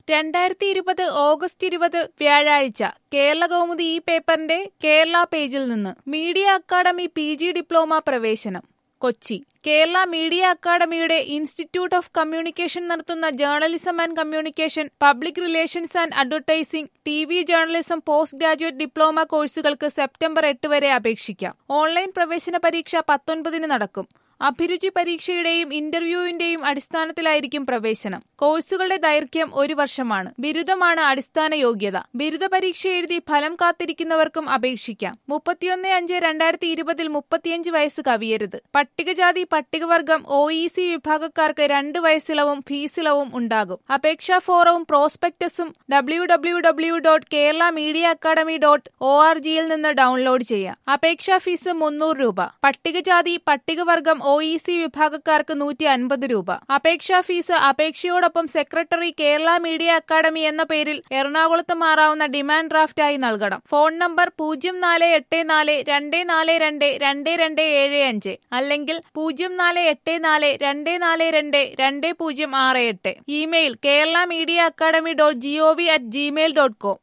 രണ്ടായിരത്തി ഇരുപത് ഓഗസ്റ്റ് ഇരുപത് വ്യാഴാഴ്ച കേരള കൗമുദി ഈ പേപ്പറിന്റെ കേരള പേജിൽ നിന്ന് media academy P G diploma പ്രവേശനം കൊച്ചി കേരള മീഡിയ അക്കാദമിയുടെ ഇൻസ്റ്റിറ്റ്യൂട്ട് ഓഫ് കമ്മ്യൂണിക്കേഷൻ നടത്തുന്ന journalism and communication public relations and advertising T V journalism post graduate diploma കോഴ്സുകൾക്ക് സെപ്റ്റംബർ എട്ട് വരെ അപേക്ഷിക്കാം ഓൺലൈൻ പ്രവേശന പരീക്ഷ പത്തൊൻപതിന് നടക്കും അഭിരുചി പരീക്ഷയുടെയും ഇന്റർവ്യൂവിന്റെയും അടിസ്ഥാനത്തിലായിരിക്കും പ്രവേശനം കോഴ്സുകളുടെ ദൈർഘ്യം ഒരു വർഷമാണ് ബിരുദമാണ് അടിസ്ഥാന യോഗ്യത ബിരുദ പരീക്ഷ എഴുതി ഫലം കാത്തിരിക്കുന്നവർക്കും അപേക്ഷിക്കാം മുപ്പത്തിയൊന്ന് അഞ്ച് രണ്ടായിരത്തി ഇരുപതിൽ മുപ്പത്തിയഞ്ച് വയസ്സ് കവിയരുത് പട്ടികജാതി പട്ടികവർഗം ഒ ഇ സി വിഭാഗക്കാർക്ക് രണ്ട് വയസ്സിളവും ഫീസിളവും ഉണ്ടാകും അപേക്ഷാ ഫോറവും പ്രോസ്പെക്ടസും W W W dot Kerala media academy dot O R ജിയിൽ നിന്ന് ഡൗൺലോഡ് ചെയ്യാം അപേക്ഷാ ഫീസ് മുന്നൂറ് രൂപ പട്ടികജാതി പട്ടികവർഗം ഒ ഇ സി വിഭാഗക്കാർക്ക് നൂറ്റി അൻപത് രൂപ അപേക്ഷാ ഫീസ് അപേക്ഷയോടൊപ്പം സെക്രട്ടറി കേരള മീഡിയ അക്കാദമി എന്ന പേരിൽ എറണാകുളത്ത് മാറാവുന്ന ഡിമാൻഡ് ഡ്രാഫ്റ്റായി നൽകണം ഫോൺ നമ്പർ പൂജ്യം നാല് എട്ട് നാല് രണ്ട് നാല് രണ്ട് രണ്ട് രണ്ട് ഏഴ് അഞ്ച് അല്ലെങ്കിൽ പൂജ്യം നാല് എട്ട് നാല് രണ്ട് നാല് രണ്ട് രണ്ട് പൂജ്യം ആറ് എട്ട് email Kerala media academy dot G O V at Gmail dot com